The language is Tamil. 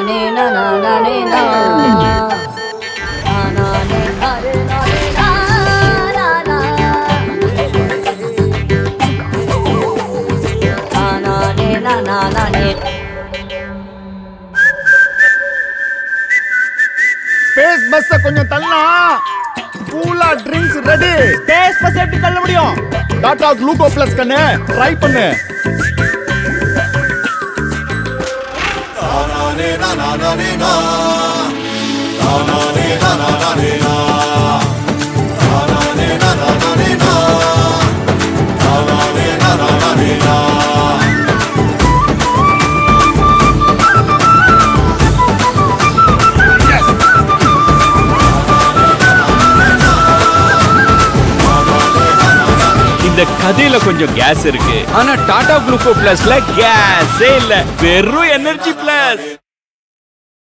நானே நானே நா நானே நானே நா நா நா நானே நா நா நானே ஸ்பேஸ் பஸ் கொஞ்சம் தள்ளா கூலா ட்ரிங்க்ஸ் ரெடி ஸ்பேஸ் பஸ் எப்படி தள்ள முடியும் டாடா குளூகோ பிளஸ் கண்ணு ட்ரை பண்ணு இந்த கதையில கொஞ்சம் கேஸ் இருக்கு ஆனா டாடா குளுக்கோ பிளஸ்ல கேஸே இல்ல வெறும் எனர்ஜி பிளஸ்